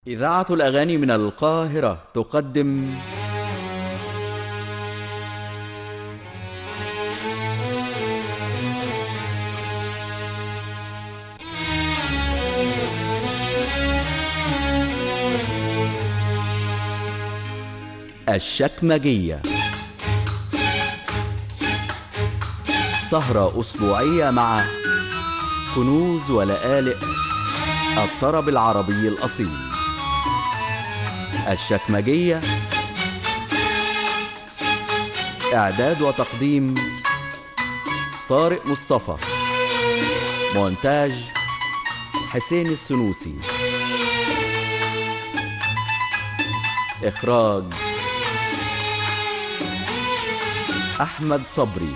إذاعة الأغاني من القاهرة تقدم الشكمجية سهرة أسبوعية مع كنوز ولآلئ الطرب العربي الأصيل الشكمجية إعداد وتقديم طارق مصطفى مونتاج حسين السنوسي إخراج أحمد صبري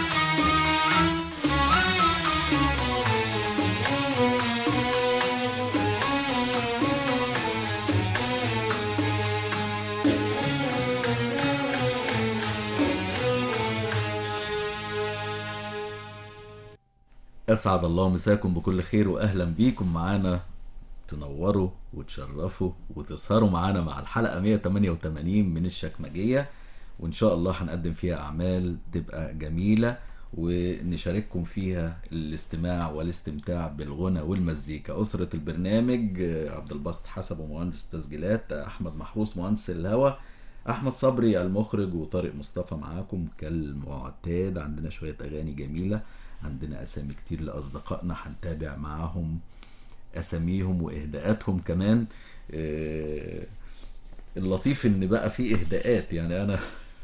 أسعد الله مساكم بكل خير وأهلا بيكم معانا تنوروا وتشرفوا وتسهروا معانا مع الحلقة 188 من الشكمجية وإن شاء الله هنقدم فيها أعمال تبقى جميلة ونشارككم فيها الاستماع والاستمتاع بالغنى والمزيكا أسرة البرنامج عبد الباسط حسب ومهندس التسجيلات أحمد محروس مهندس الهوا أحمد صبري المخرج وطارق مصطفى معاكم كالمعتاد عندنا شوية أغاني جميلة عندنا أسامي كتير لأصدقائنا هنتابع معاهم أساميهم وإهداءاتهم كمان آه، اللطيف إن بقى في إهداءات يعني أنا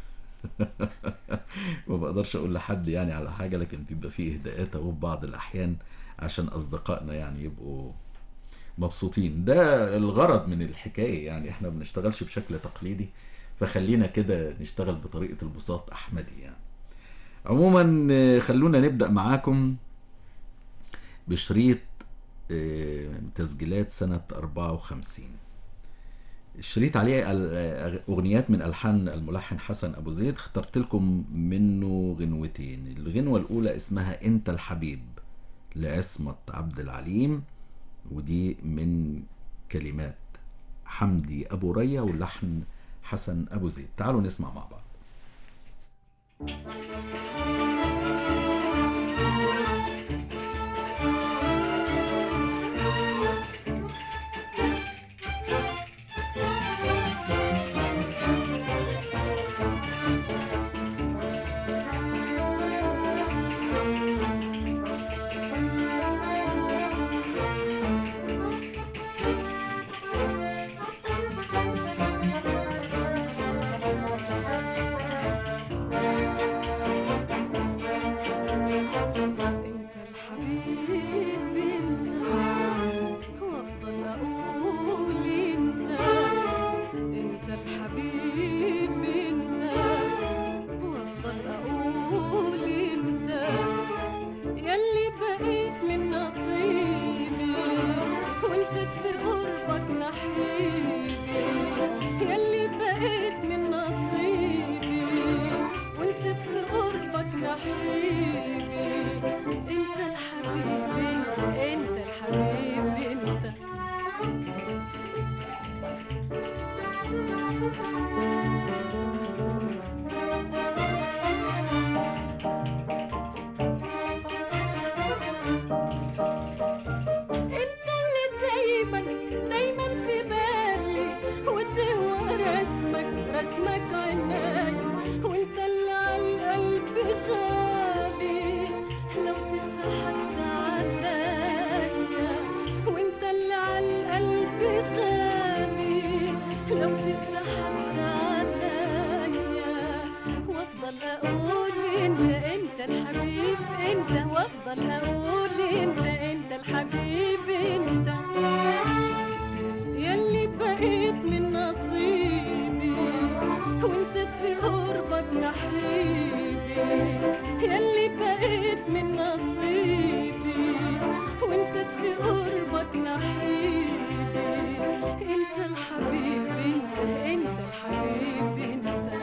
ما بقدرش أقول لحد يعني على حاجة لكن بيبقى في إهداءات أهو في بعض الأحيان عشان أصدقائنا يعني يبقوا مبسوطين ده الغرض من الحكاية يعني احنا ما بنشتغلش بشكل تقليدي فخلينا كده نشتغل بطريقة البساط أحمدي يعني عموما آه، خلونا نبدأ معاكم بشريط آه، تسجيلات سنة 54 الشريط عليه ال- أغنيات من ألحان الملحن حسن أبو زيد اخترت لكم منه غنوتين الغنوة الأولى اسمها أنت الحبيب لعصمت عبد العليم ودي من كلمات حمدي أبو ريا واللحن حسن أبو زيد تعالوا نسمع مع بعض انت الحبيب انت وافضل اقول انت انت الحبيب انت وافضل اقول انت ياللي بقيت من نصيبي ونسيت في قربك نحيبي ياللي بقيت من نصيبي ونسيت في قربك نحيبي انت الحبيب انت انت الحبيب انت انت اللي دايما دايما في بالي وتهوى رسمك رسمك عناي وانت اللي على القلب غالي لو تنسى حتى عليا وانت اللي على القلب غالي لو تنسى حتى عليا وافضل اقول انت انت الحبيب انت وافضل اقول انت انت الحبيب انت ياللي بقيت من نصيبي ونسيت في قربك نحيبي ياللي بقيت من نصيبي ونسيت في قربك نحيبي انت الحبيب انت انت الحبيب انت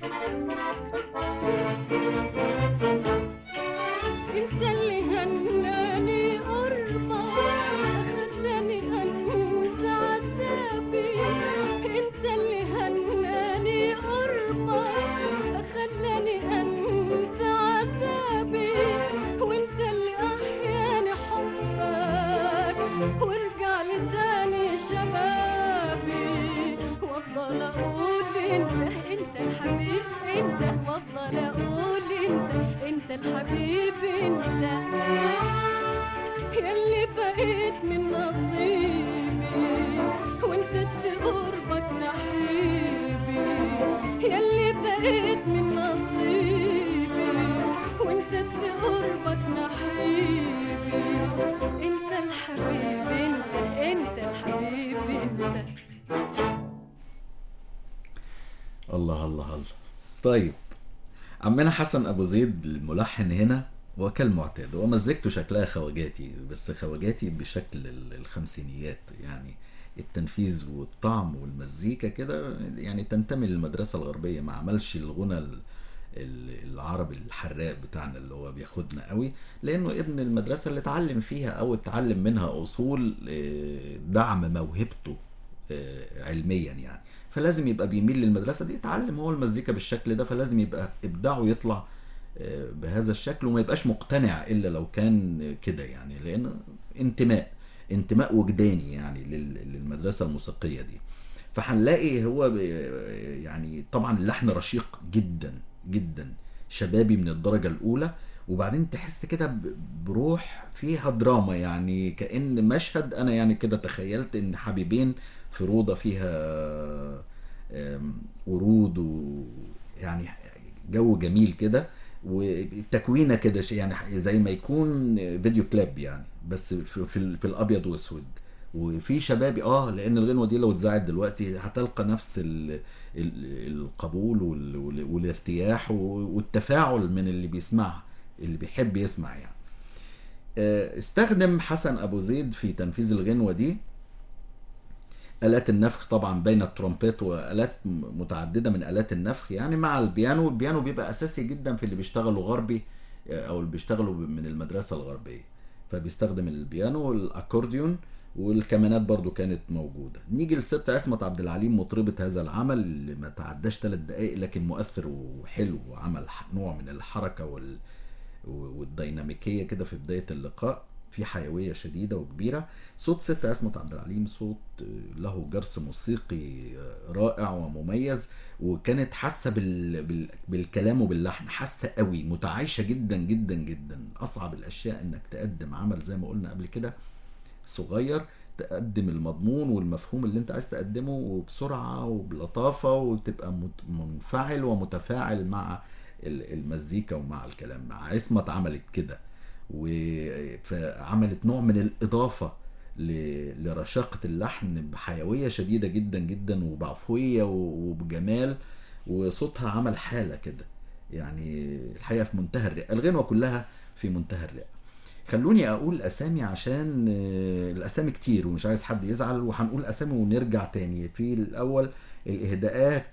انت اللي هناني قربك خلاني انسى عذابي الحبيب انت يلي بقيت من نصيبي ونسيت في قربك نحيبي يلي بقيت من نصيبي ونسيت في قربك نحيبي انت الحبيب انت انت الحبيب انت الله الله الله طيب عمنا حسن ابو زيد الملحن هنا وكالمعتاد هو مزجته شكلها خواجاتي بس خواجاتي بشكل ال- الخمسينيات يعني التنفيذ والطعم والمزيكا كده يعني تنتمي للمدرسة الغربية ما عملش الغنى ال- ال- العربي الحراق بتاعنا اللي هو بياخدنا قوي لانه ابن المدرسة اللي اتعلم فيها او اتعلم منها اصول آه، دعم موهبته آه، علميا يعني فلازم يبقى بيميل للمدرسه دي يتعلم هو المزيكا بالشكل ده فلازم يبقى ابداعه يطلع آه، بهذا الشكل وما يبقاش مقتنع الا لو كان كده يعني لان انتماء انتماء وجداني يعني لل- للمدرسه الموسيقيه دي فهنلاقي هو ب- يعني طبعا اللحن رشيق جدا جدا شبابي من الدرجه الاولى وبعدين تحس كده ب- بروح فيها دراما يعني كأن مشهد انا يعني كده تخيلت ان حبيبين في روضه فيها آم، ورود ويعني جو جميل كده وتكوينه كده شيء يعني زي ما يكون فيديو كليب يعني بس في, في, ال- في الابيض واسود وفي شبابي اه لان الغنوه دي لو اتذاعت دلوقتي هتلقى نفس ال ال القبول وال وال والارتياح والتفاعل من اللي بيسمعها اللي بيحب يسمع يعني آه، استخدم حسن ابو زيد في تنفيذ الغنوه دي آلات النفخ طبعا بين الترومبيت وآلات م- متعددة من آلات النفخ يعني مع البيانو البيانو بيبقى أساسي جدا في اللي بيشتغلوا غربي آه، أو اللي بيشتغلوا ب- من المدرسة الغربية فبيستخدم البيانو والأكورديون والكمانات برضو كانت موجودة نيجي للست عصمت عبد العليم مطربة هذا العمل اللي ما تعداش ثلاث دقائق لكن مؤثر وحلو وعمل ح- نوع من الحركة وال... والديناميكيه كده في بدايه اللقاء في حيويه شديده وكبيره صوت ست عصمت عبد العليم صوت آه، له جرس موسيقي آه، رائع ومميز وكانت حاسه بال... بال... بالكلام وباللحن حاسه قوي متعايشه جدا جدا جدا اصعب الاشياء انك تقدم عمل زي ما قلنا قبل كده صغير تقدم المضمون والمفهوم اللي انت عايز تقدمه وبسرعة وبلطافة وتبقى مت- منفعل ومتفاعل مع ال- المزيكا ومع الكلام مع عصمت عملت كده و- فعملت نوع من الإضافة ل- لرشاقة اللحن بحيوية شديدة جدا جدا وبعفوية و- وبجمال وصوتها عمل حالة كده يعني الحقيقة في منتهى الرئة الغنوة كلها في منتهى الرئة خلوني اقول اسامي عشان آه، الاسامي كتير ومش عايز حد يزعل وهنقول اسامي ونرجع تاني في الاول الاهداءات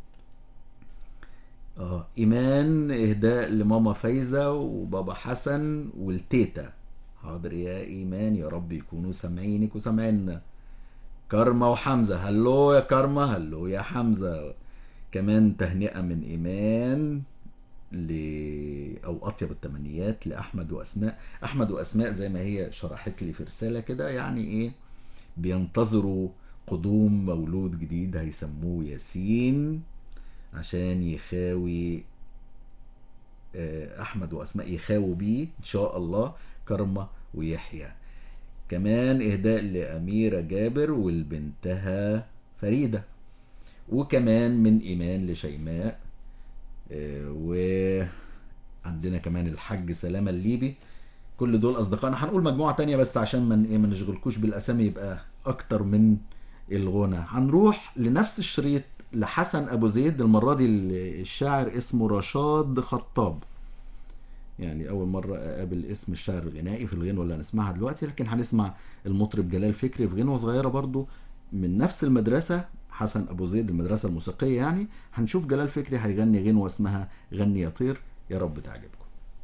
اه ايمان اهداء لماما فايزه وبابا حسن والتيتا حاضر يا ايمان يا رب يكونوا سامعينك وسامعيننا كارما وحمزه هلو يا كارما هلو يا حمزه كمان تهنئه من ايمان ل او اطيب التمنيات لاحمد واسماء احمد واسماء زي ما هي شرحت لي في رساله كده يعني ايه بينتظروا قدوم مولود جديد هيسموه ياسين عشان يخاوي آه، احمد واسماء يخاووا بيه ان شاء الله كرمه ويحيى كمان اهداء لاميره جابر والبنتها فريده وكمان من ايمان لشيماء آه، وعندنا كمان الحاج سلامة الليبي كل دول اصدقائنا هنقول مجموعة تانية بس عشان ما ايه ما نشغلكوش بالاسامي يبقى اكتر من الغنى هنروح لنفس الشريط لحسن ابو زيد المرة دي الشاعر اسمه رشاد خطاب يعني اول مرة اقابل اسم الشاعر الغنائي في الغنوة اللي هنسمعها دلوقتي لكن هنسمع المطرب جلال فكري في غنوة صغيرة برضو من نفس المدرسة حسن ابو زيد المدرسة الموسيقية يعني هنشوف جلال فكري هيغني غنوة اسمها غني يا طير يا رب تعجبكم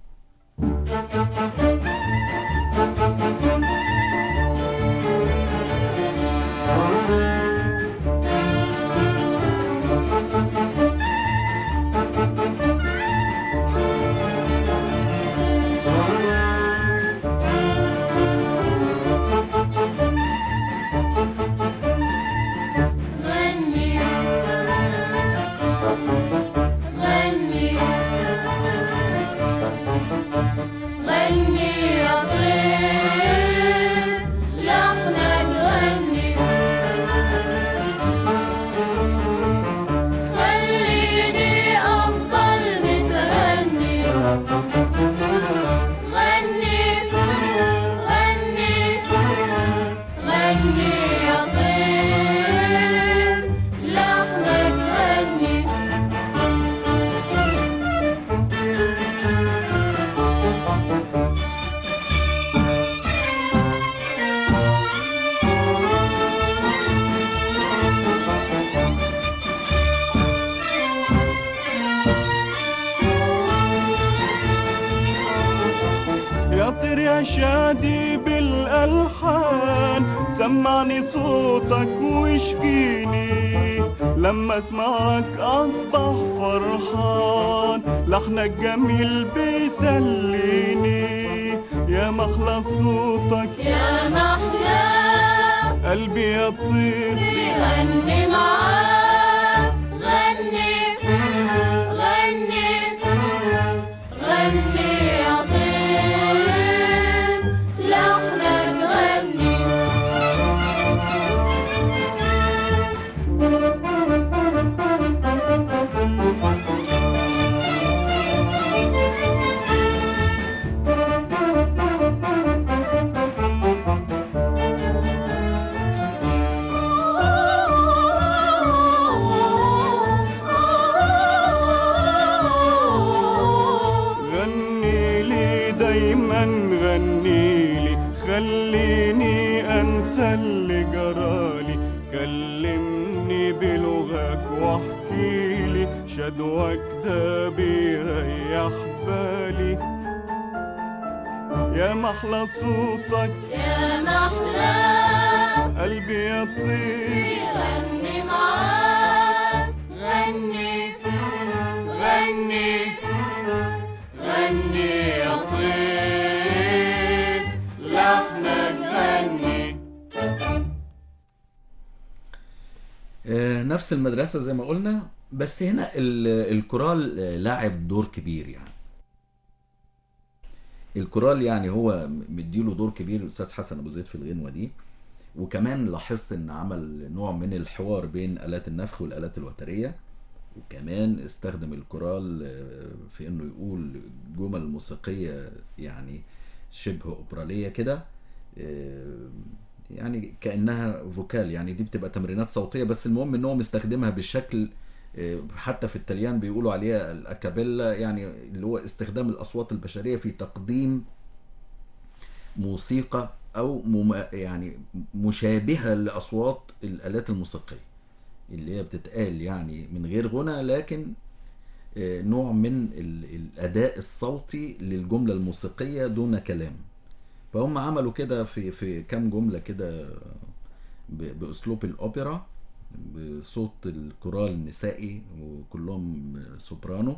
غني غني اسمعني صوتك واشكيني لما اسمعك اصبح فرحان لحنك جميل بيسليني يا مخلص صوتك يا محلى قلبي يطير غني معاه غني غني غني يا طير لحنك غني غني لي دايما غني لي خليني انسى اللي جرالي كلمني بلغك واحكي لي شدوك ده بيريح بالي يا محلى صوتك يا محلى قلبي يطير غني معاه غني غني غني يا طير لحنك غني آه، نفس المدرسة زي ما قلنا بس هنا ال- الكورال آه، لعب دور كبير يعني الكورال يعني هو مديله دور كبير الاستاذ حسن ابو زيد في الغنوه دي وكمان لاحظت ان عمل نوع من الحوار بين الات النفخ والالات الوتريه وكمان استخدم الكورال آه، في انه يقول جمل موسيقيه يعني شبه اوبراليه كده آه، يعني كانها فوكال يعني دي بتبقى تمرينات صوتيه بس المهم ان هو مستخدمها بالشكل آه، حتى في التليان بيقولوا عليها الاكابيلا يعني اللي هو استخدام الاصوات البشريه في تقديم موسيقى او مم يعني مشابهه لاصوات الالات الموسيقيه اللي هي بتتقال يعني من غير غنى لكن آه، نوع من ال- الاداء الصوتي للجمله الموسيقيه دون كلام فهم عملوا كده في في كام جمله كده ب- باسلوب الاوبرا بصوت الكورال النسائي وكلهم سوبرانو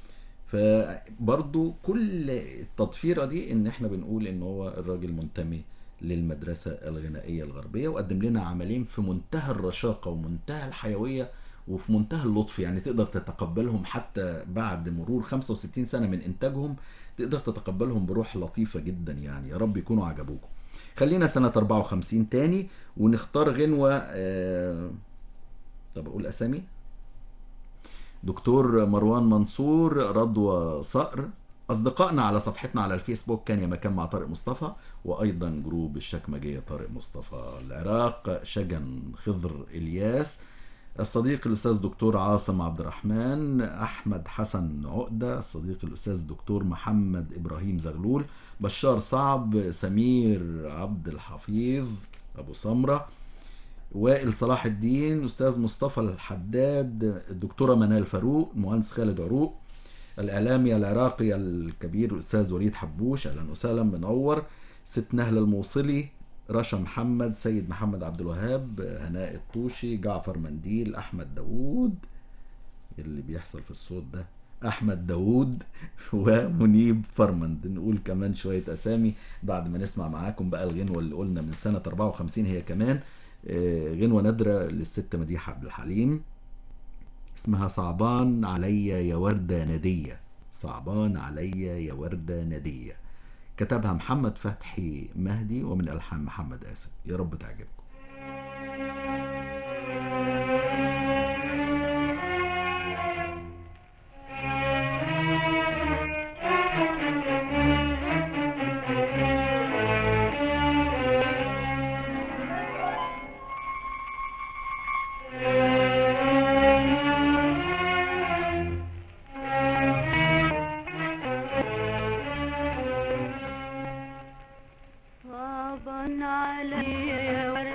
فبرضو كل التضفيره دي ان احنا بنقول ان هو الراجل منتمي للمدرسه الغنائيه الغربيه وقدم لنا عملين في منتهى الرشاقه ومنتهى الحيويه وفي منتهى اللطف يعني تقدر تتقبلهم حتى بعد مرور 65 سنه من انتاجهم تقدر تتقبلهم بروح لطيفه جدا يعني يا رب يكونوا عجبوكم خلينا سنه 54 تاني ونختار غنوه آه... طب اقول اسامي دكتور مروان منصور رضوى صقر أصدقائنا على صفحتنا على الفيسبوك كان يا مكان مع طارق مصطفى وأيضا جروب الشكمجية طارق مصطفى العراق شجن خضر إلياس الصديق الأستاذ دكتور عاصم عبد الرحمن أحمد حسن عقدة الصديق الأستاذ دكتور محمد إبراهيم زغلول بشار صعب سمير عبد الحفيظ أبو سمرة وائل صلاح الدين استاذ مصطفى الحداد الدكتوره منال فاروق المهندس خالد عروق الاعلامي العراقي الكبير الاستاذ وليد حبوش اهلا وسهلا منور ست نهله الموصلي رشا محمد سيد محمد عبد الوهاب هناء الطوشي جعفر منديل احمد داوود اللي بيحصل في الصوت ده احمد داوود ومنيب فرمند نقول كمان شويه اسامي بعد ما نسمع معاكم بقى الغنوه اللي قلنا من سنه 54 هي كمان آه، غنوه نادره للست مديحه عبد الحليم اسمها صعبان عليا يا ورده نديه صعبان عليا يا ورده نديه كتبها محمد فتحي مهدي ومن الحان محمد اسد يا رب تعجبكم صعبا علي يا ورد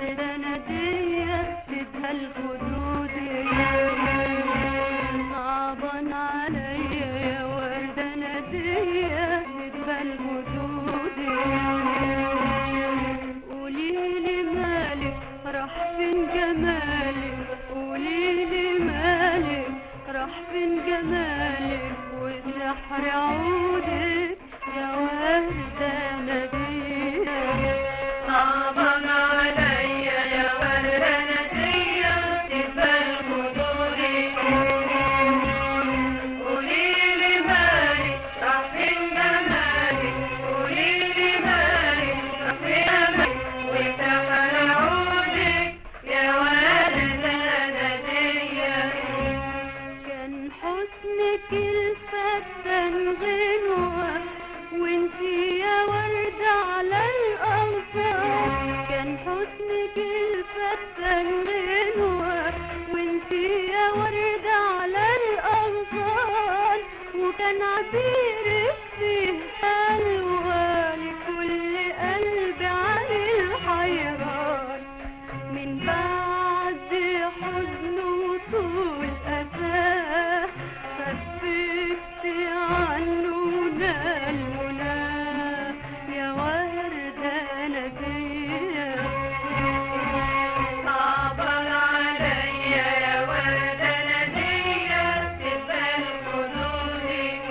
راح فين جمالك قوليلي مالك راح فين جمالك وسحر عودك يا وردة نبيلك صعبان عليا يا وردة نبيلك تبقى الخدودي قوليلي مالك راح فين جمالك قوليلي مالك راح فين جمالك وسحر عودك يا وردة نبيلك كان حسنك الفتن غنوة وانتي يا ورد على الأغصان كان حسنك الفتن غنوة وانتي يا ورد على الأغصان وكان عبيرك فيه سلوى لكل قلب على الحيران من بعد حزن وطول أساه خففت عنه نال مناه يا وردة نبية صعبان عليا يا وردة نبية تبقى الخدودي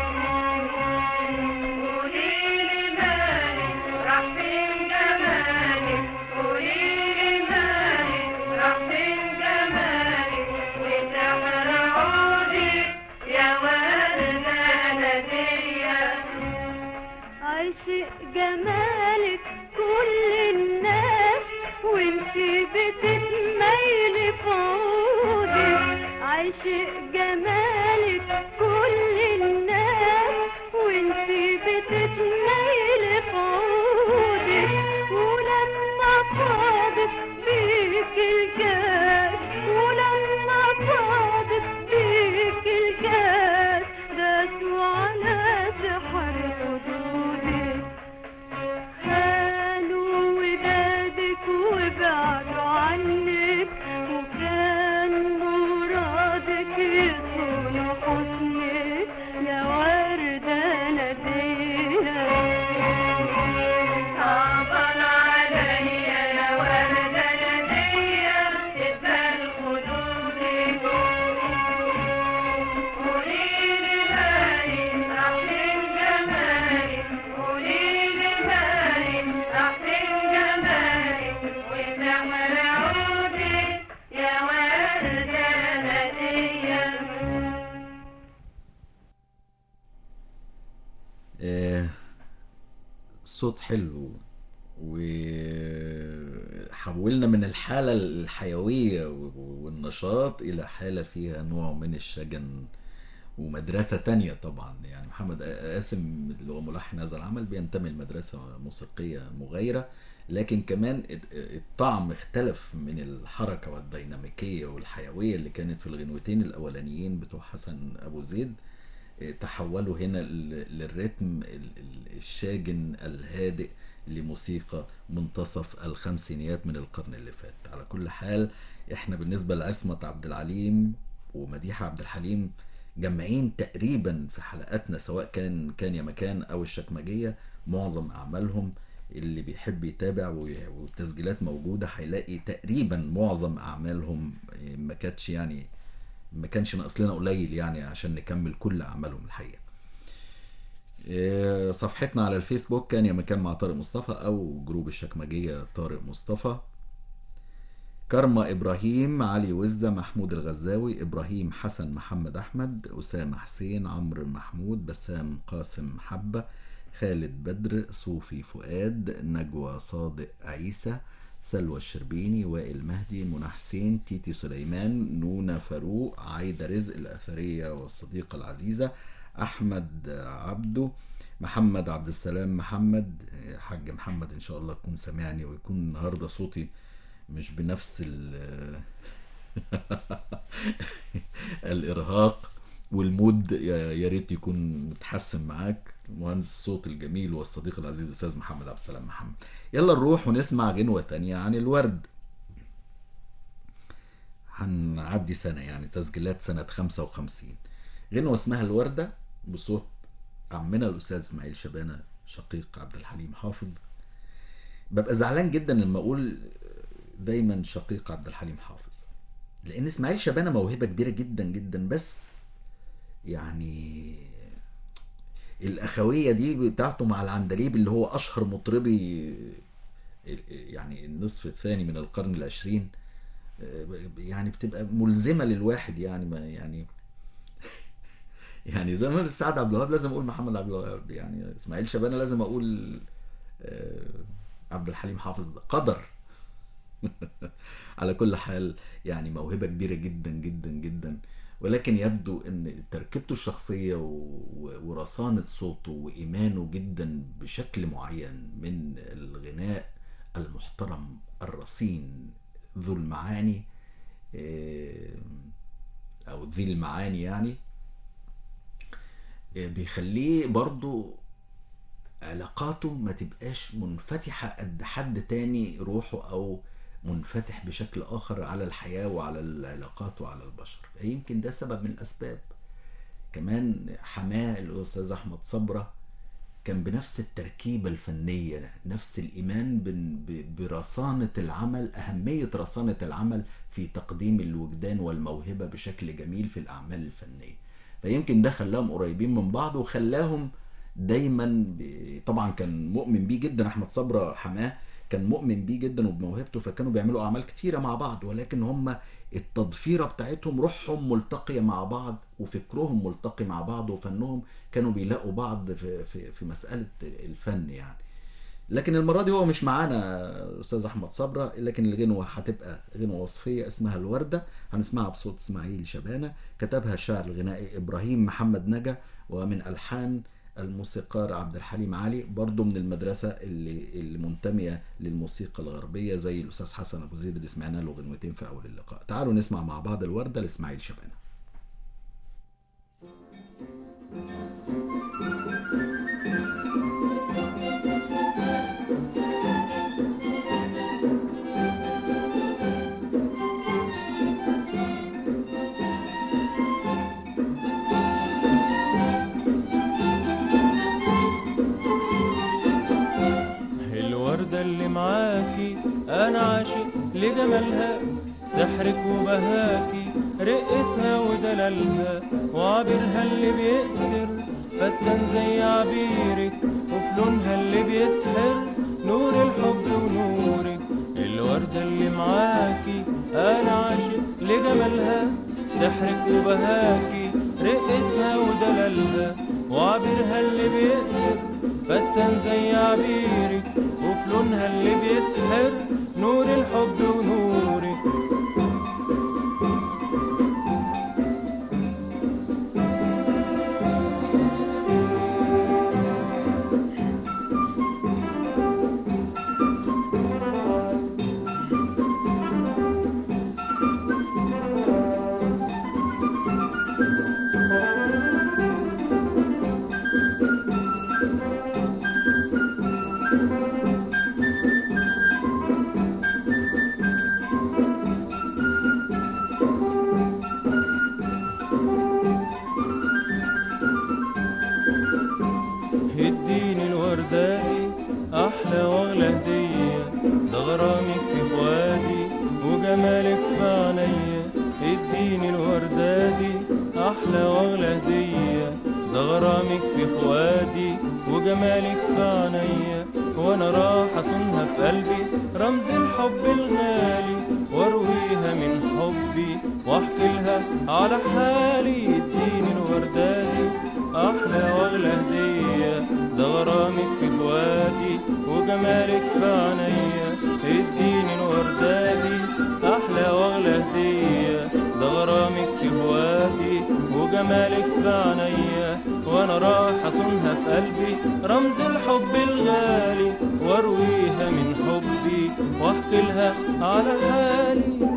قوليلي مالك راح فين جمالك قوليلي مالك راح فين جمالك وسحر عودك يا وردة نبية عاشق جمالك كل الناس وانتي بتتميلي في عودك عاشق جمالك كل الناس وانتي بتتميلي في عودك ولما فاضت بيك الكاس ولما فاضت بيك الكاس داسوا على سحر حدودك خانوا ودادك وبعدوا عنك وكان مرادك يصون حسنك يا وردة نبيلة صعبان عليا يا وردة نبيلة تبقى الخدود قوليلي مالك راح فين جمالك قوليلي مالك راح فين جمالك وسحر عودك يا وردة نبيلة آه، صوت حلو وحولنا من الحالة الحيوية والنشاط إلى حالة فيها نوع من الشجن ومدرسة تانية طبعا يعني محمد قاسم اللي هو ملحن هذا العمل بينتمي لمدرسة موسيقية مغايرة لكن كمان الطعم اختلف من الحركة والديناميكية والحيوية اللي كانت في الغنوتين الأولانيين بتوع حسن أبو زيد تحولوا هنا ل- للريتم ال- ال- الشاجن الهادئ لموسيقى منتصف الخمسينيات من القرن اللي فات على كل حال احنا بالنسبة لعصمت عبد العليم ومديحة عبد الحليم جمعين تقريبا في حلقاتنا سواء كان كان يا مكان او الشكمجية معظم اعمالهم اللي بيحب يتابع وي- والتسجيلات موجودة هيلاقي تقريبا معظم اعمالهم ما كانتش يعني ما كانش ناقص لنا قليل يعني عشان نكمل كل اعمالهم الحقيقه إيه، صفحتنا على الفيسبوك كان يا مكان مع طارق مصطفى او جروب الشكمجيه طارق مصطفى كرمة إبراهيم علي وزة محمود الغزاوي إبراهيم حسن محمد أحمد أسامة حسين عمرو محمود بسام قاسم حبة خالد بدر صوفي فؤاد نجوى صادق عيسى سلوى الشربيني وائل مهدي منى حسين تيتي سليمان نونا فاروق عايدة رزق الأثرية والصديقة العزيزة أحمد عبده محمد عبد السلام محمد حاج محمد إن شاء الله يكون سامعني ويكون النهاردة صوتي مش بنفس ال الارهاق والمود يا يا ريت يكون متحسن معاك مهندس الصوت الجميل والصديق العزيز الاستاذ محمد عبد السلام محمد يلا نروح ونسمع غنوة تانية عن الورد هنعدي سنة يعني تسجيلات سنة 55 غنوة اسمها الوردة بصوت عمنا الأستاذ إسماعيل شبانة شقيق عبد الحليم حافظ ببقى زعلان جدا لما أقول دايما شقيق عبد الحليم حافظ لان اسماعيل شبانه موهبه كبيره جدا جدا بس يعني الاخويه دي بتاعته مع العندليب اللي هو اشهر مطربي يعني النصف الثاني من القرن العشرين يعني بتبقى ملزمه للواحد يعني ما يعني يعني زي ما قال سعد عبد الوهاب لازم اقول محمد عبد الوهاب يعني اسماعيل شبانه لازم اقول آه، عبد الحليم حافظ ده قدر على كل حال يعني موهبة كبيرة جدا جدا جدا ولكن يبدو ان تركيبته الشخصية و- ورصانة صوته وإيمانه جدا بشكل معين من الغناء المحترم الرصين ذو المعاني آه، أو ذي المعاني يعني آه، بيخليه برضو علاقاته ما تبقاش منفتحة قد حد تاني روحه أو منفتح بشكل آخر على الحياة وعلى العلاقات وعلى البشر يمكن ده سبب من الأسباب كمان حماه الأستاذ أحمد صبرة كان بنفس التركيبة الفنية نفس الإيمان بن- ب- برصانة العمل أهمية رصانة العمل في تقديم الوجدان والموهبة بشكل جميل في الأعمال الفنية فيمكن ده خلاهم قريبين من بعض وخلاهم دايما ب- طبعا كان مؤمن بيه جدا احمد صبرا حماه كان مؤمن بيه جدا وبموهبته فكانوا بيعملوا اعمال كتيره مع بعض ولكن هم التضفيره بتاعتهم روحهم ملتقيه مع بعض وفكرهم ملتقي مع بعض وفنهم كانوا بيلاقوا بعض في في في مساله الفن يعني لكن المره دي هو مش معانا الاستاذ احمد صبرا لكن الغنوه هتبقى غنوه وصفيه اسمها الورده هنسمعها بصوت اسماعيل شبانه كتبها الشاعر الغنائي ابراهيم محمد نجا ومن الحان الموسيقار عبد الحليم علي برضه من المدرسه اللي اللي منتميه للموسيقى الغربيه زي الاستاذ حسن ابو زيد اللي سمعنا له غنوتين في اول اللقاء تعالوا نسمع مع بعض الورده لاسماعيل شبانه الوردة اللي معاكي أنا عاشق لجمالها سحرك وبهاكي رقتها ودلالها وعبيرها اللي بيأسر فتن زي عبيرك وفي لونها اللي بيسحر نور الحب ونورك الوردة اللي معاكي أنا عاشق لجمالها سحرك وبهاكي رقتها ودلالها وعبيرها اللي بيأسر فتن زي عبيرك وفي لونها اللي بيسحر نور الحب ونورك اديني الوردادي احلى واغلى هديه ده غرامك في فؤادي وجمالك في عينيا اديني الوردادي احلى واغلى هديه ده غرامك في فؤادي وجمالك في عينيا وانا راح اصونها في قلبي رمز الحب الغالي وارويها من حبي واحكي لها على حالي اديني الوردادي احلى واغلى هديه ده غرامك في فؤادي وجمالك في عينيا اديني الوردادي احلى واغلى هديه ده غرامك في فؤادي وجمالك في عينيا وانا راح اصونها في قلبي رمز الحب الغالي وارويها من حبي واحكي لها على حالي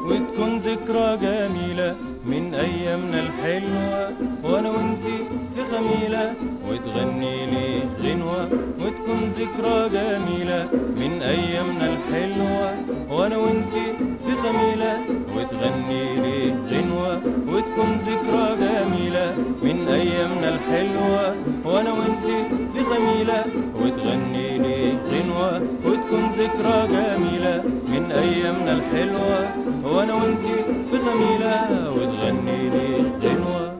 وتكون ذكرى جميلة من أيامنا الحلوة وأنا وأنتي في خميلة وتغني لي غنوة وتكون ذكرى جميلة من أيامنا الحلوة وأنا وأنتي في خميلة وتغني لي غنوة وتكون ذكرى جميلة من أيامنا الحلوة وأنا وأنتي في خميلة وتغني لي غنوة وتكون ذكرى جميلة من أيامنا الحلوة وأنا وأنتي في خميلة وتغني لي غنوة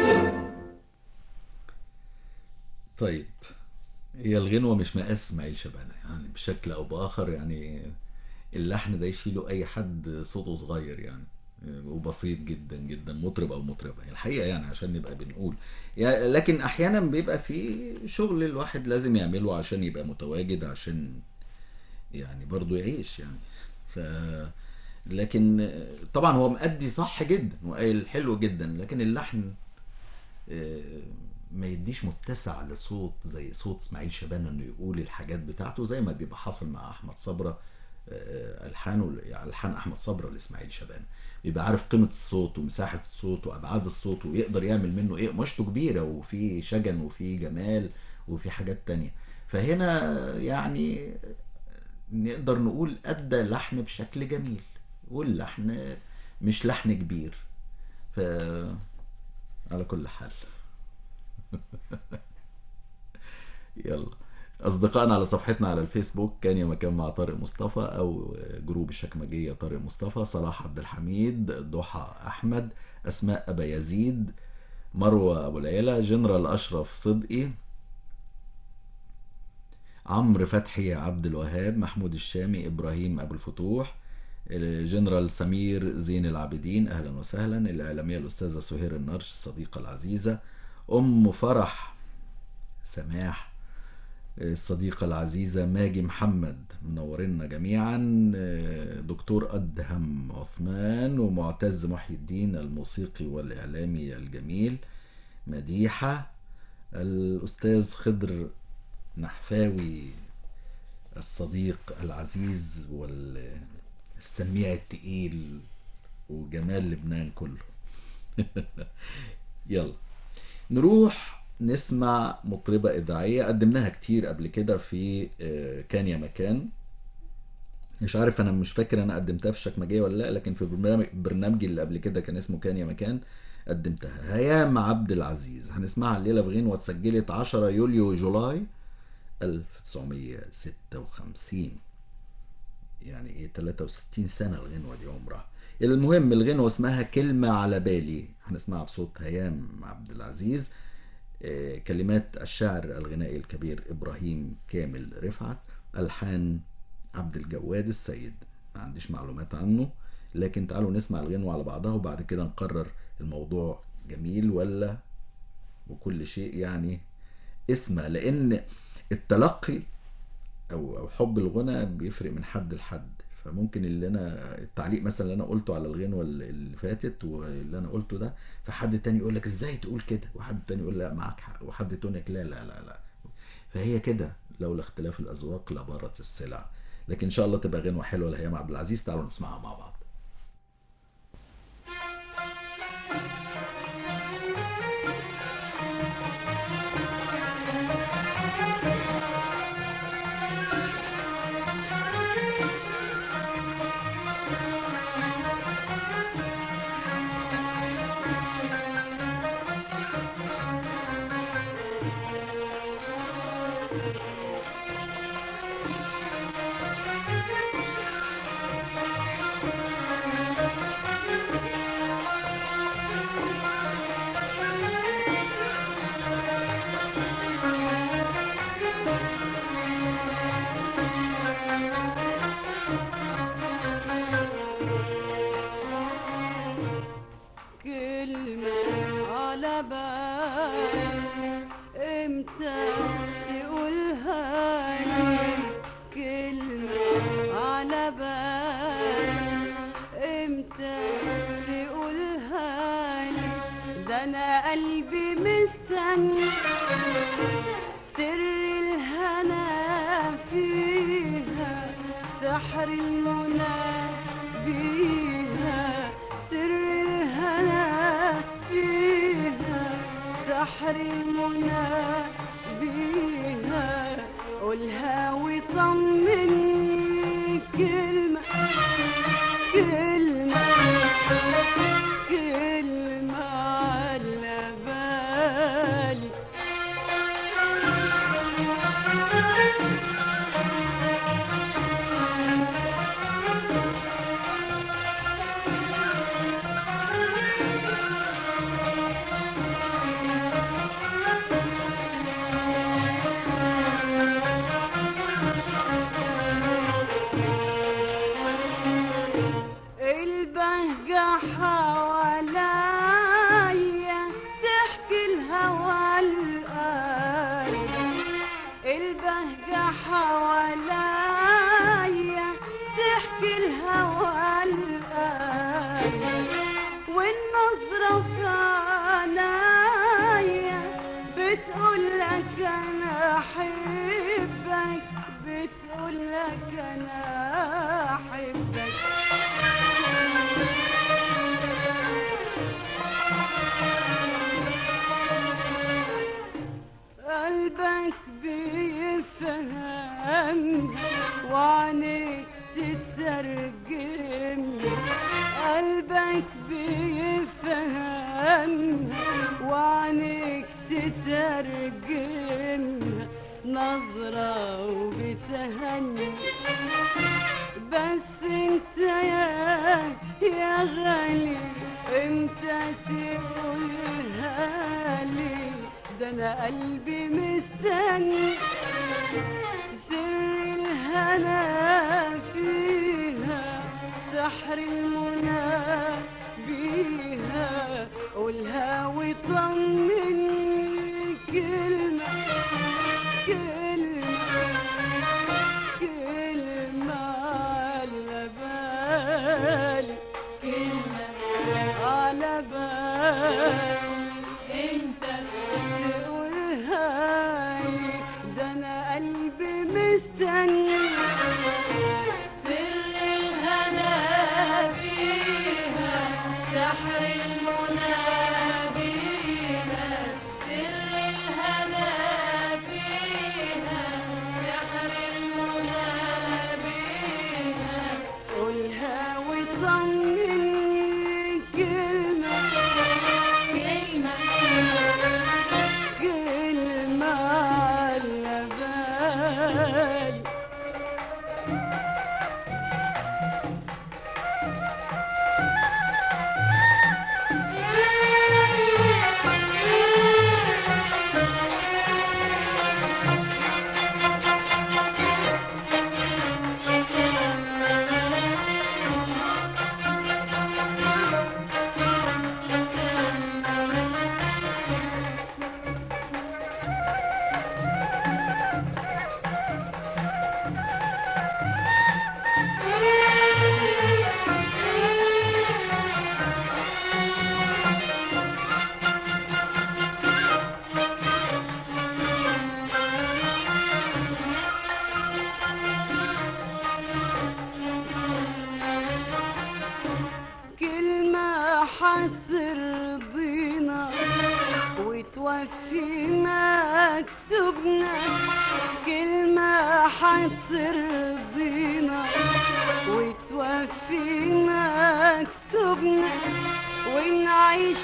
طيب هي الغنوة مش مقاس اسماعيل شبانة يعني بشكل أو بآخر يعني اللحن ده يشيله أي حد صوته صغير يعني وبسيط جدا جدا مطرب أو مطربة الحقيقة يعني عشان نبقى بنقول يعني لكن أحيانا بيبقى في شغل الواحد لازم يعمله عشان يبقى متواجد عشان يعني برضه يعيش يعني ف لكن طبعا هو مأدي صح جدا وقايل حلو جدا لكن اللحن آه، ما يديش متسع لصوت زي صوت اسماعيل شبان انه يقول الحاجات بتاعته زي ما بيبقى حاصل مع احمد صبره آه، الحانه الحان احمد صبره لاسماعيل شبان بيبقى عارف قيمه الصوت ومساحه الصوت وابعاد الصوت ويقدر يعمل منه ايه قماشته كبيره وفي شجن وفي جمال وفي حاجات تانية فهنا يعني نقدر نقول ادى لحن بشكل جميل واللحن مش لحن كبير ف على كل حال يلا اصدقائنا على صفحتنا على الفيسبوك كان يا مكان مع طارق مصطفى او جروب الشكمجيه طارق مصطفى صلاح عبد الحميد ضحى احمد اسماء ابا يزيد مروه ابو العيله جنرال اشرف صدقي عمرو فتحي عبد الوهاب محمود الشامي ابراهيم ابو الفتوح الجنرال سمير زين العابدين اهلا وسهلا الاعلاميه الاستاذه سهير النرش الصديقه العزيزه ام فرح سماح الصديقة العزيزة ماجي محمد منورنا جميعا دكتور أدهم عثمان ومعتز محي الدين الموسيقي والإعلامي الجميل مديحة الأستاذ خضر نحفاوي الصديق العزيز والسميع التقيل وجمال لبنان كله يلا نروح نسمع مطربة إذاعية قدمناها كتير قبل كده في آه، كان يا مكان مش عارف انا مش فاكر انا قدمتها في الشكمجيه ولا لا لكن في برنامج برنامجي اللي قبل كده كان اسمه كان يا مكان قدمتها هيام عبد العزيز هنسمعها الليله في غنوه اتسجلت 10 يوليو جولاي 1956 يعني ايه 63 سنه الغنوه دي عمرها المهم الغنوه اسمها كلمه على بالي هنسمعها بصوت هيام عبد العزيز آه، كلمات الشاعر الغنائي الكبير ابراهيم كامل رفعت الحان عبد الجواد السيد ما عنديش معلومات عنه لكن تعالوا نسمع الغنوة على بعضها وبعد كده نقرر الموضوع جميل ولا وكل شيء يعني اسمه لان التلقي او او حب الغنى بيفرق من حد لحد فممكن اللي انا التعليق مثلا اللي انا قلته على الغنوه اللي فاتت واللي انا قلته ده فحد تاني يقول لك ازاي تقول كده وحد تاني يقول لا معاك حق وحد تاني يقول لك لا لا لا لا فهي كده لولا اختلاف الاذواق لبارت السلع لكن ان شاء الله تبقى غنوه حلوه لهيام عبد العزيز تعالوا نسمعها مع بعض كلمة على بالي امتى تقولها لي كلمة على بالي امتى تقولها لي ده انا قلبي مستني سر الهنا فيها سحر المنى بيها سحر المنى بيها قولها وطمني كلمة كلمة كلمة على بالي البهجة حواليا تحكي الهوى القلب البهجة حواليا تحكي الهوى القلب والنظرة في عينيا بتقول لك انا احبك بتقول لك انا احبك قلبك بيفهم وعنيك تترجم قلبك بيفهم وعنيك تترجم نظرة وبتهني بس انت يا يا غالي امتى تقولها لي ده انا قلبي مستني سر الهنا فيها سحر المنى بيها قولها وطمني كلمة كلمة كلمة على بالي كلمة على بالي انت تقولها لي ده انا قلبي مستني سر الهنا فيها سحر المنى بيها سر الهنا فيها سحر المنى بيها قولها وطمني كلمة كلمة كلمة على بالي كلمة حترضينا وتوفي مكتوبنا كلمة حترضينا وتوفي مكتوبنا ونعيش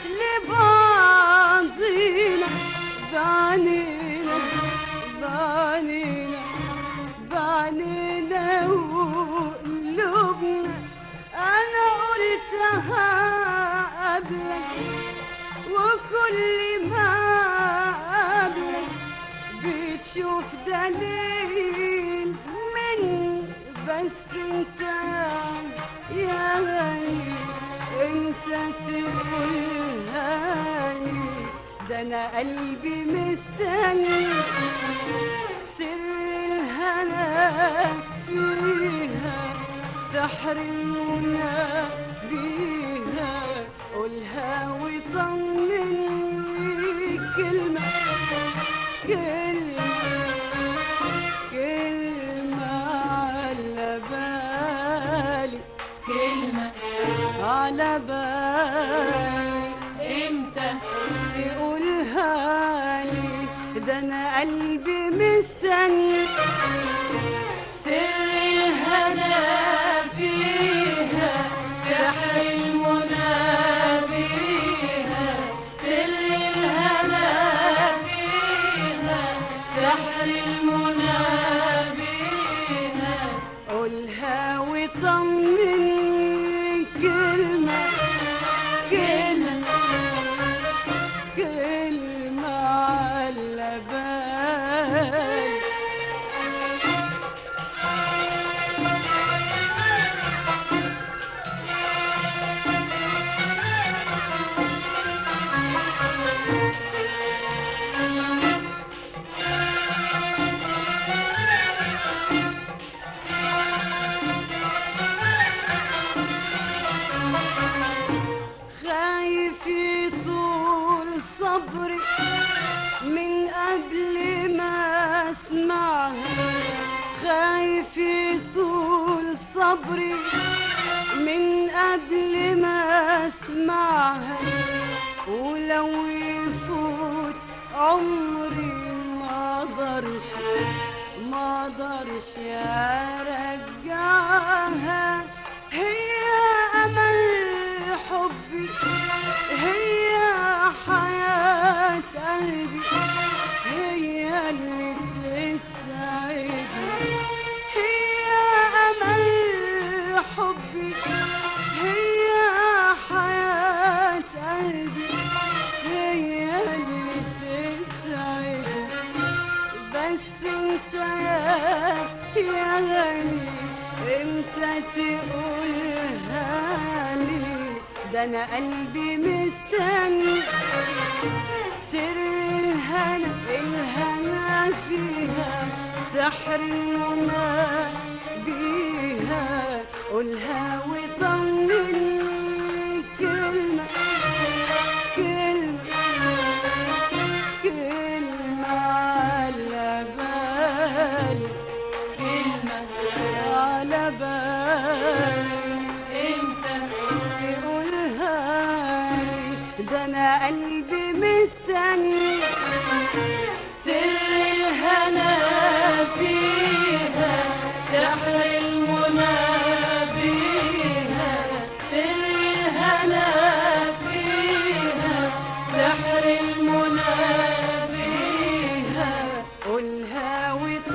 لبعضينا بعنينا بعنينا بعنينا وقلوبنا انا قلتها قبلك وكل ما قبلك بتشوف دليل مني بس انت يا غالي انت تقولها لي ده انا قلبي مستني سر الهنا فيها سحر المنى بيها قولها وطمني كلمة كلمة كلمة على بالي كلمة على بالي امتى تقولها ده انا قلبي مستني سر الهنا فيها سحر المنى بيها سر الهنا فيها سحر المنى بيها قولها وطمني كلمة كلمة كلمة على بالي خايف يطول صبري من قبل ما اسمعها خايف يطول صبري من قبل ما اسمعها ولو يفوت عمري ما اقدرش ما اقدرش ارجعها هي امل حبي هي حياة قلبي هي اللي تسعدني هي امل حبي هي حياة قلبي هي اللي تسعدني بس انت يا يا غالي امتى تقولها لي ده انا قلبي مستني سر الهنا الهنا فيها سحر المنى بيها قولها وطمني كلمة كلمة كلمة على بالي كلمة على بالي امتى تقولها لي ده انا قلبي مستني سر الهنا فيها سحر المنى بيها سر الهنا فيها سحر المنى بيها قولها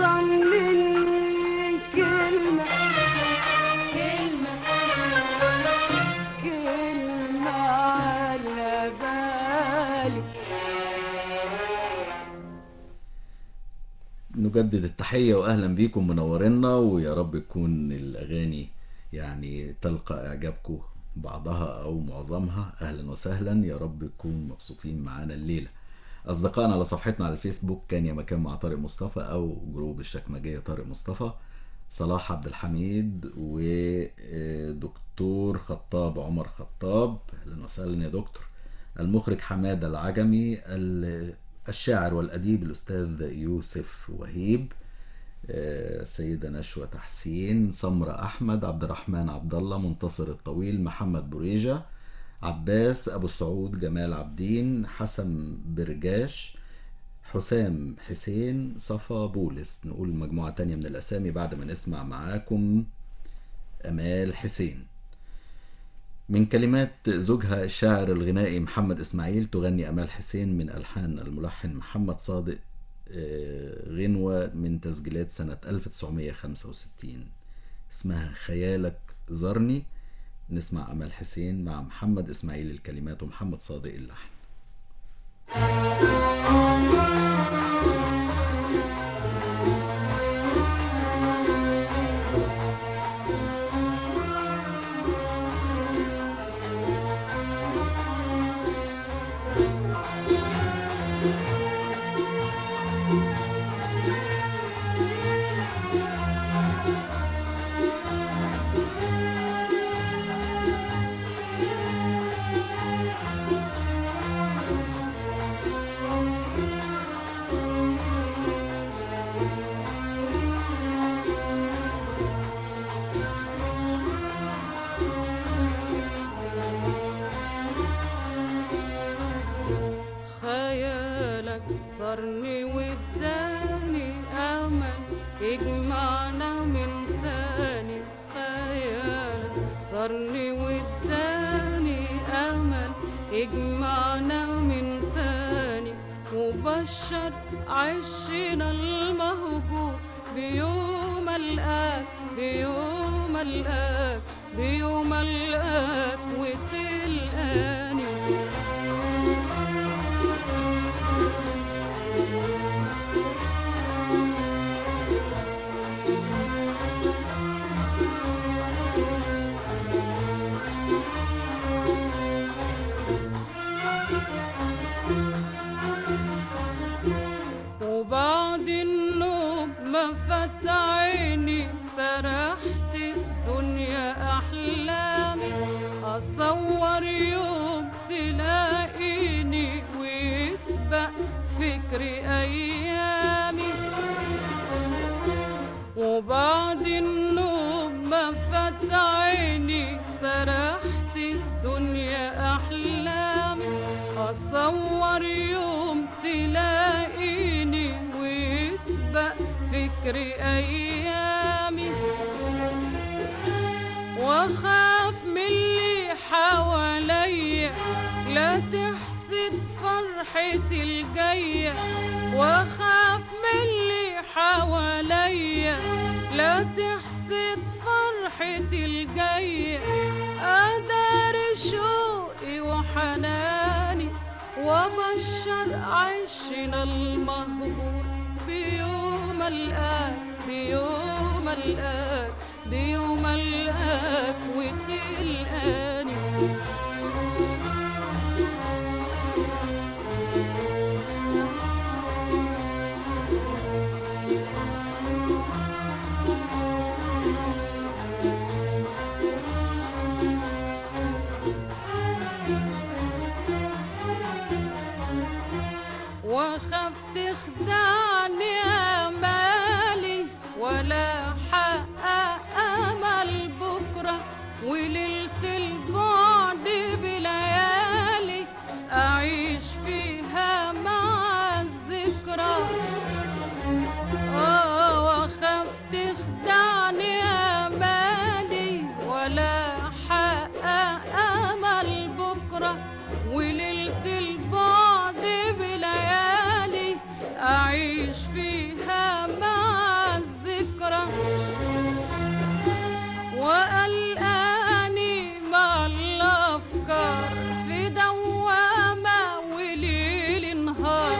وطمني كلمة كلمة كلمة على بالي نجدد التحية وأهلا بيكم منورنا ويا رب تكون الأغاني يعني تلقى إعجابكم بعضها أو معظمها أهلا وسهلا يا رب تكونوا مبسوطين معانا الليلة أصدقائنا على صفحتنا على الفيسبوك كان يا مكان مع طارق مصطفى أو جروب الشكمجية طارق مصطفى صلاح عبد الحميد ودكتور خطاب عمر خطاب أهلا وسهلا يا دكتور المخرج حماد العجمي ال- الشاعر والأديب الأستاذ يوسف وهيب آه، السيدة نشوى تحسين سمرة أحمد عبد الرحمن عبد الله منتصر الطويل محمد بريجة عباس أبو سعود جمال عبدين حسن برجاش حسام حسين صفا بولس نقول مجموعة تانية من الأسامي بعد ما نسمع معاكم أمال حسين من كلمات زوجها الشاعر الغنائي محمد إسماعيل تغني أمال حسين من ألحان الملحن محمد صادق آه، غنوة من تسجيلات سنة 1965 اسمها خيالك زرني نسمع أمال حسين مع محمد إسماعيل الكلمات ومحمد صادق اللحن خيالك صارني يجمعنا من تاني وبشر عشنا المهجور بيوم الآك بيوم الآك بيوم الآك وتلقاني وبعد النوم ما فات عيني سرحت في دنيا أحلامي أصور يوم تلاقيني ويسبق فكري أيامي وبعد النوم ما فات عيني سرحت في دنيا أحلامي أصور يوم تلاقيني ويسبق فكري أيامي واخاف من اللي حواليا لا تحسد فرحتي الجاية واخاف من اللي حواليا لا تحسد فرحتي الجاية أدار شوقي وحناني وبشر عيشنا المهجور بيوم الآك بيوم الآك بيوم الآك وتلقاني واخاف تخدعني امالي ولا حقق امل بكره وليله البعد بليالي اعيش فيها مع الذكرى اه واخاف تخدعني امالي ولا حقق امل بكره وليله البعد بليالي اعيش فيها مع الذكرى وقلقاني مع الافكار في دوامه وليل نهار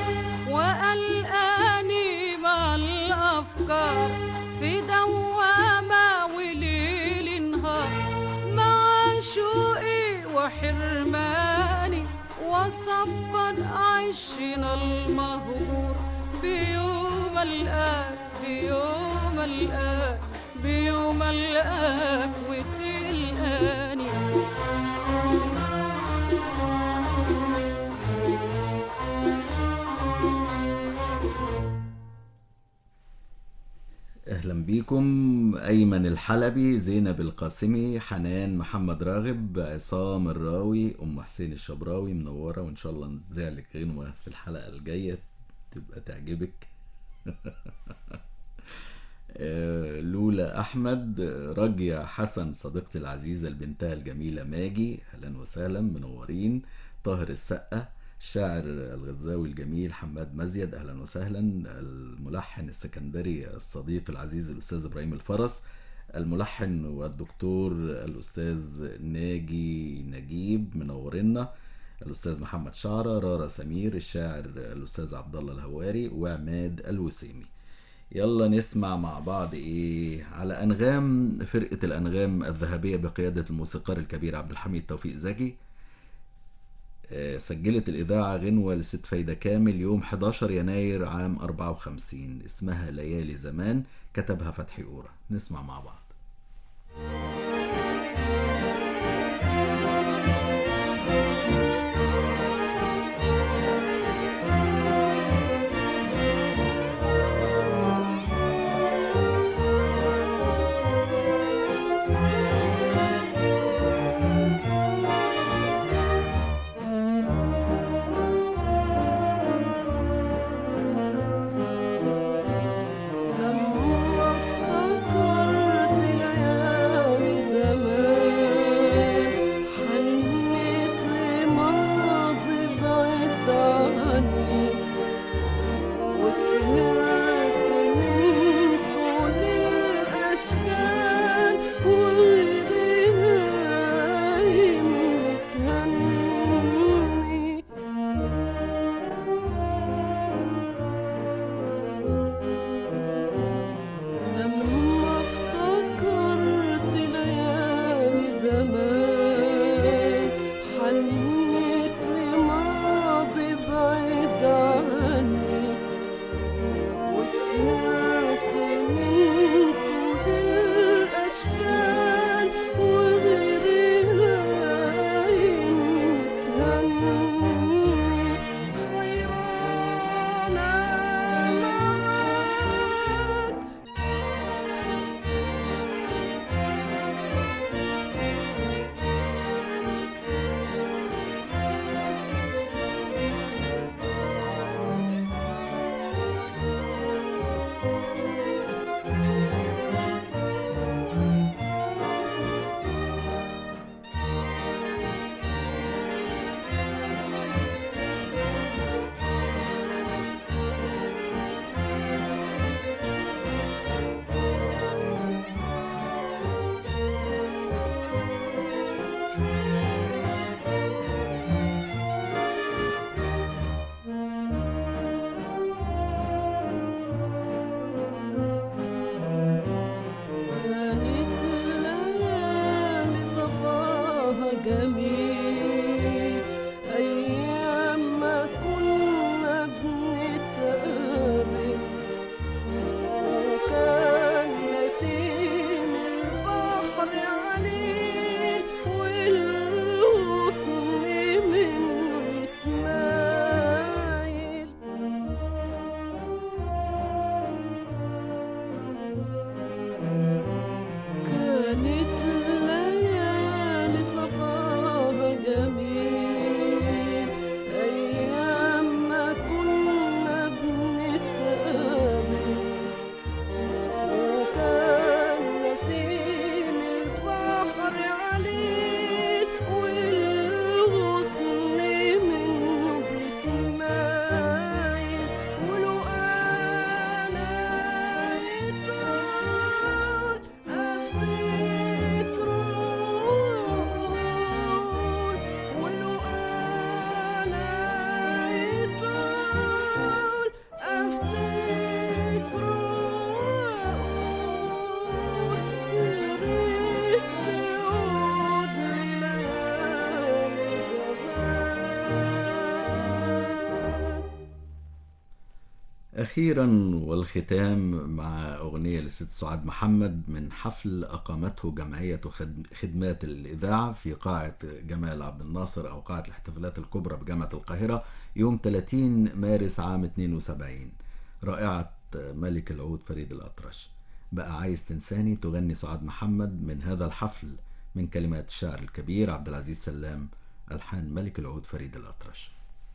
وقلقاني مع الافكار في دوامه وليل نهار مع شوقي وحرماني وصبر عيشنا المهجور بيوم الآك بيوم الآك بيوم الآك وتلقاني اهلا بيكم ايمن الحلبي زينب القاسمي حنان محمد راغب عصام الراوي ام حسين الشبراوي منوره وان شاء الله نذيع لك غنوه في الحلقه الجايه تبقى تعجبك آه، لولا احمد راجية حسن صديقتي العزيزه لبنتها الجميله ماجي اهلا وسهلا منورين طاهر السقا الشاعر الغزاوي الجميل حماد مزيد اهلا وسهلا الملحن السكندري الصديق العزيز الاستاذ ابراهيم الفرس الملحن والدكتور الاستاذ ناجي نجيب منورنا الاستاذ محمد شعره رارا سمير الشاعر الاستاذ عبد الله الهواري وعماد الوسيمي يلا نسمع مع بعض ايه على انغام فرقه الانغام الذهبيه بقياده الموسيقار الكبير عبد الحميد توفيق زكي آه، سجلت الإذاعة غنوة لست فايدة كامل يوم 11 يناير عام 54 اسمها ليالي زمان كتبها فتحي أورا نسمع مع بعض لما افتكرت أخيرا والختام مع أغنية لست سعاد محمد من حفل أقامته جمعية خد- خدمات الإذاعة في قاعة جمال عبد الناصر أو قاعة الاحتفالات الكبرى بجامعة القاهرة يوم 30 مارس عام 72 رائعة ملك العود فريد الأطرش بقى عايز تنساني تغني سعاد محمد من هذا الحفل من كلمات الشاعر الكبير عبد العزيز سلام ألحان ملك العود فريد الأطرش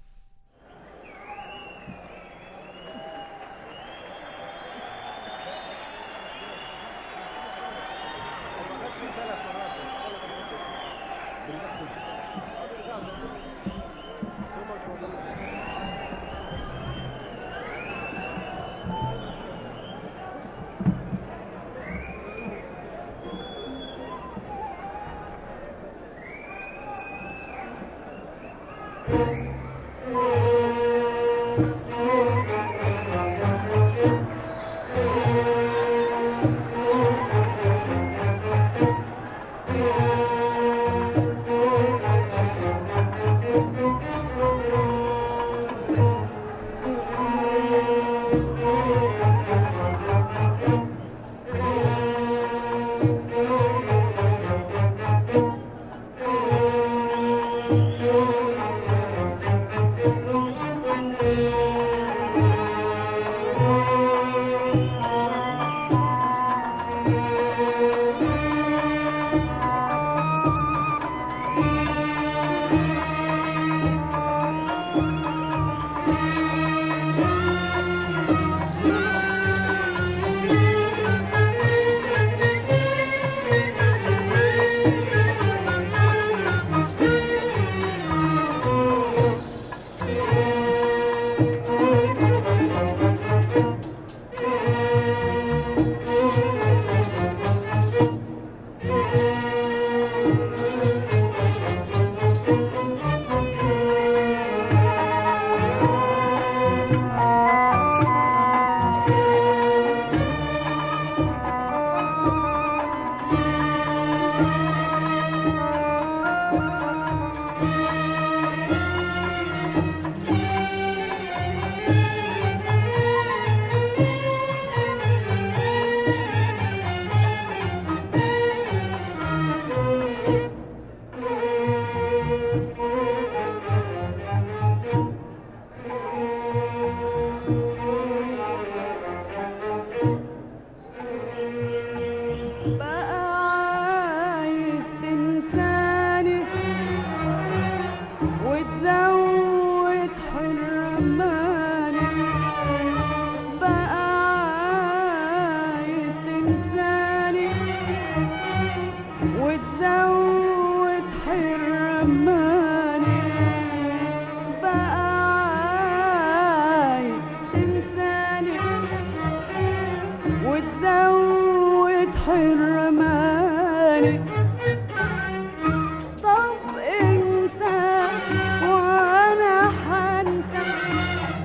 بقى عايز تنساني وتزود حرماني بقى عايز تنساني وتزود حرماني بقى عايز تنساني وتزود حرماني طب انسى وانا حنسى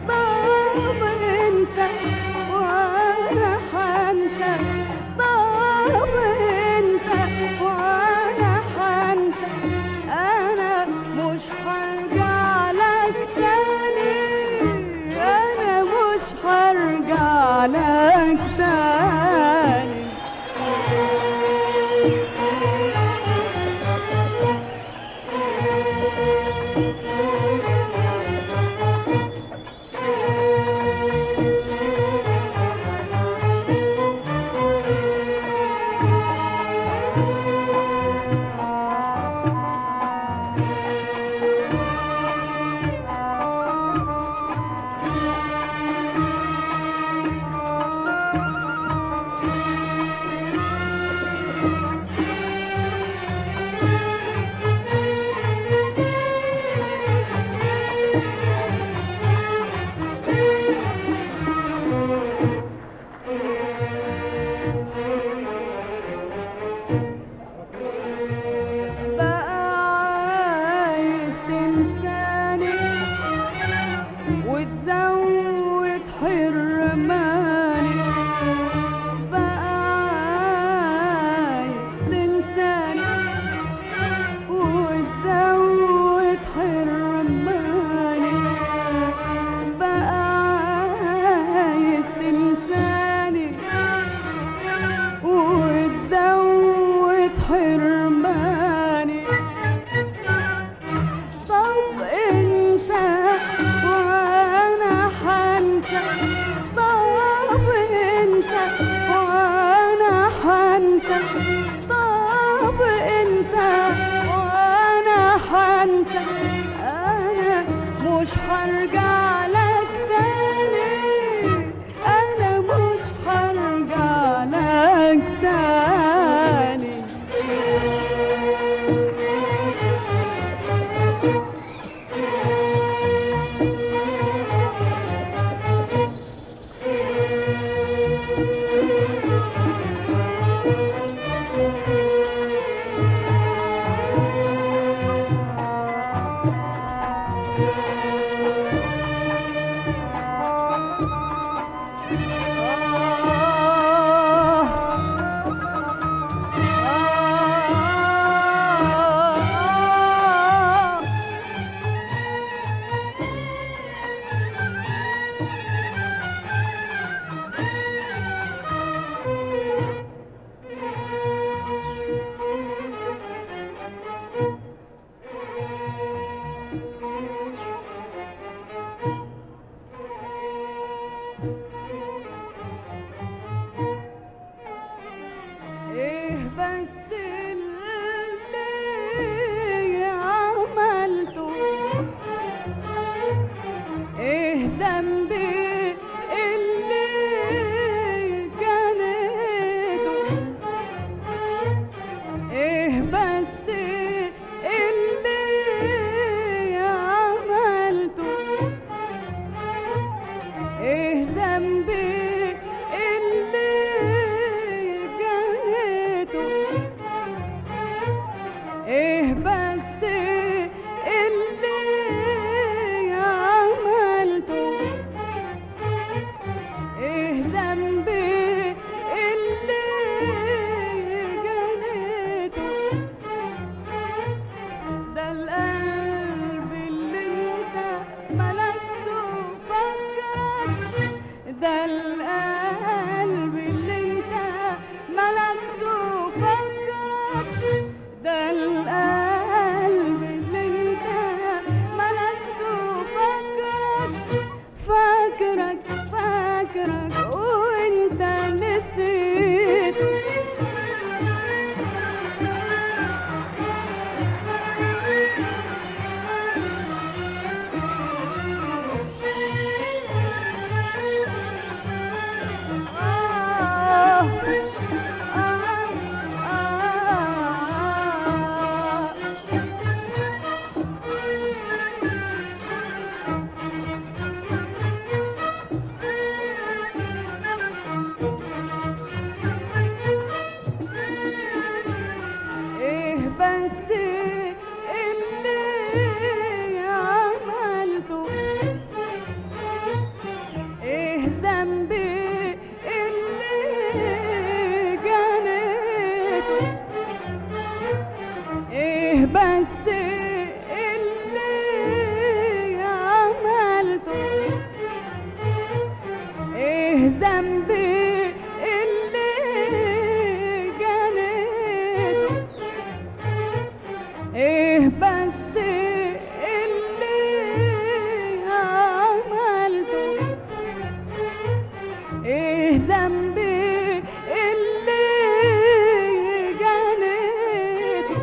انسى انا مش هرجع لك تاني انا مش هرجع لك تاني ايه بس اللي عملته ايه ذنبي اللي جنيته ايه بس اللي عملته ايه ذنبي اللي جنيته ايه بس اللي عملته ايه ذنبي اللي جنيته ده القلب اللي انت ملكته فكرك ده القلب اللي انت ملكته فكرك ده القلب اللي انت ملكته فكرك فاكرك فاكرك وانت نسيته آه آه آه ايه بس اللي عملته ايه ذنبي اللي جنيته ايه بس اللي عملته ايه ذنبي اللي جنيته ايه بس اللي عملته ايه ذنبي اللي جنيته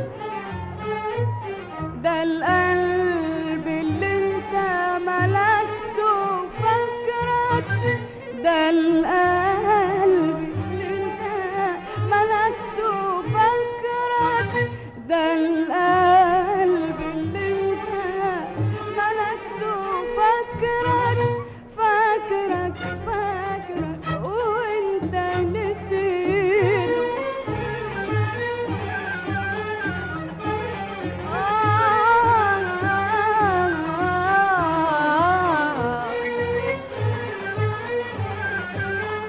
ده القلب اللي انت ملكته فكرك ده القلب اللي انت ملكته فكرك ده القلب اللي انت ملكته فكرك فاكرك فاكرك وانت نسيته آه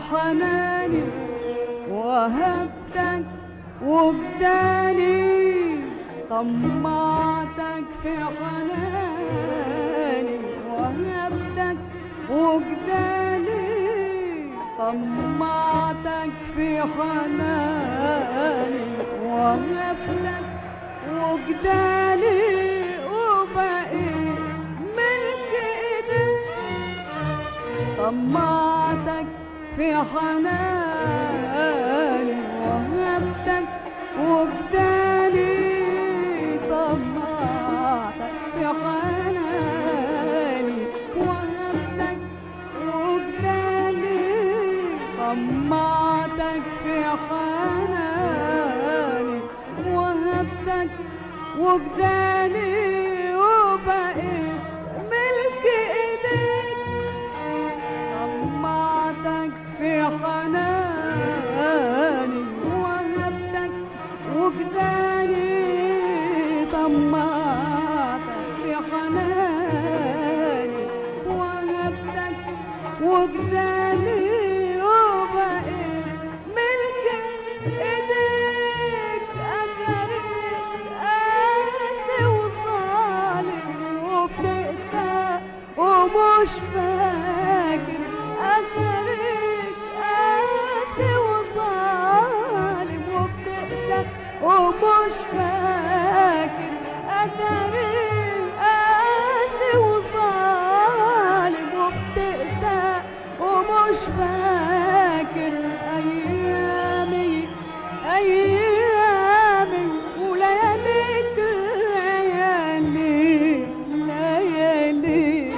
حناني وهبتك وجداني طمعتك في حناني وهبتك وجداني طمعتك في حناني وهبتك وجداني وبقيت ملك ايديك طمعتك في حناني وهبتك وجداني طمعتك في حناني وهبتك وجداني طمعتك في حناني وهبتك وجداني وبقيت ملك ايديك طمعتك في حناني وهبتك وجداني طمعتك في حناني وهبتك وجداني وبقيت ملك ايديك اثرك قاسي وظالم وبتقسى ومش فاكر اثرك قاسي وظالم وبتقسى ومش فاكر اثرك قاسي وظالم وبتقسى ومش فاكر ايامي ايامي ولياليك ليالي ليالي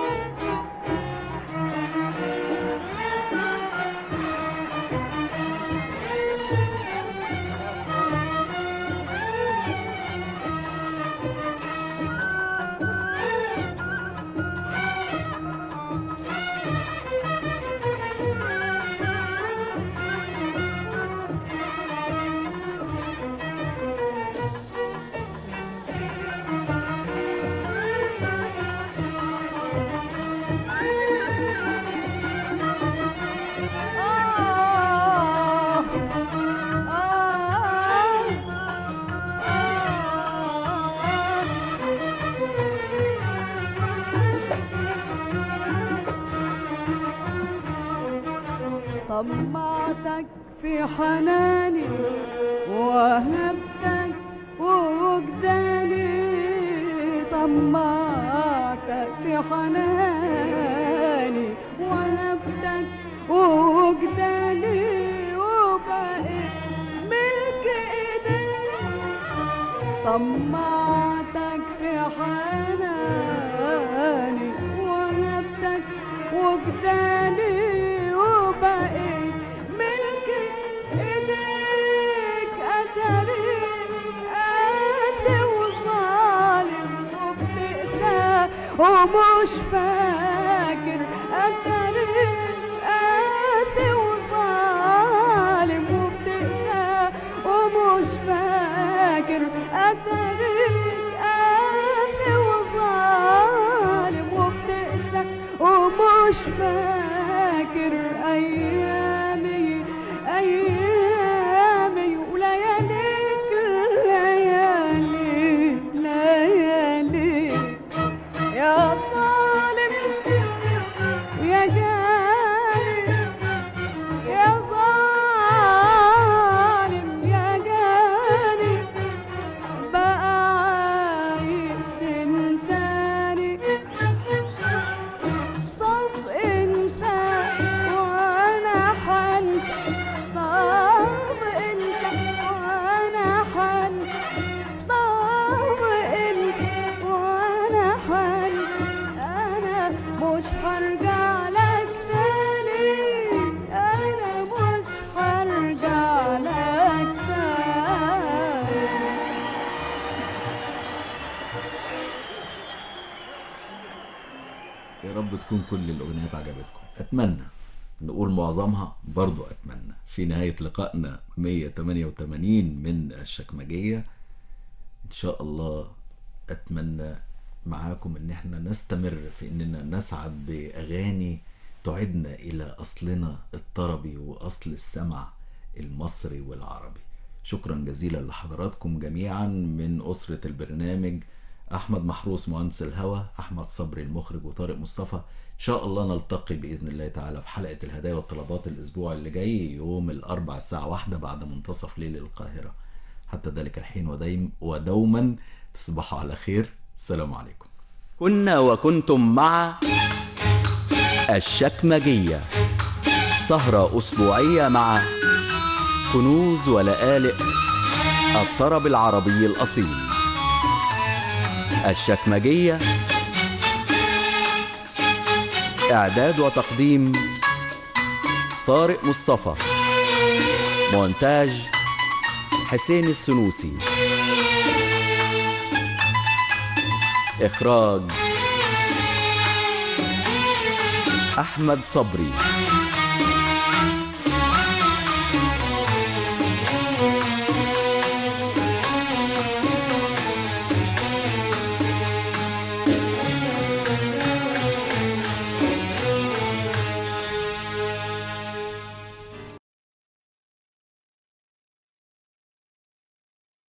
آه طمعتك في حناني وهبتك وجداني طمعتك في حناني وهبتك وجداني وبقيت ملك ايديك طمعتك في حناني وهبتك وجداني وبقيت ملك ايديك اتاريك قاسي وظالم وبتقسى ومش فاكر اتاريك قاسي وظالم وبتقسى ومش فاكر اتاريك قاسي وظالم وبتقسى ومش فاكر ايامي ايامي ولياليك ليالي ليالي يا ظالم يا جاني يا ظالم يا جاني بقى عايز تنساني طب انسى وانا حنسى طب انسى وانا حنسى طب انسى وانا حنسى انا مش هرجع لك تاني انا مش هرجع لك تاني يا رب تكون كل الأغنيات عجبتكم أتمنى نقول معظمها برضو أتمنى في نهاية لقائنا 188 من الشكمجية إن شاء الله أتمنى معاكم إن احنا نستمر في إننا نسعد بأغاني تعدنا إلى أصلنا الطربي وأصل السمع المصري والعربي شكرا جزيلا لحضراتكم جميعا من أسرة البرنامج أحمد محروس مهندس الهوى أحمد صبري المخرج وطارق مصطفى إن شاء الله نلتقي بإذن الله تعالى في حلقة الهدايا والطلبات الأسبوع اللي جاي يوم الأربع الساعة واحدة بعد منتصف ليل القاهرة حتى ذلك الحين ودايم ودوما تصبحوا على خير السلام عليكم كنا وكنتم مع الشكمجية سهرة أسبوعية مع كنوز ولآلئ الطرب العربي الأصيل الشكمجية إعداد وتقديم طارق مصطفى مونتاج حسين السنوسي إخراج أحمد صبري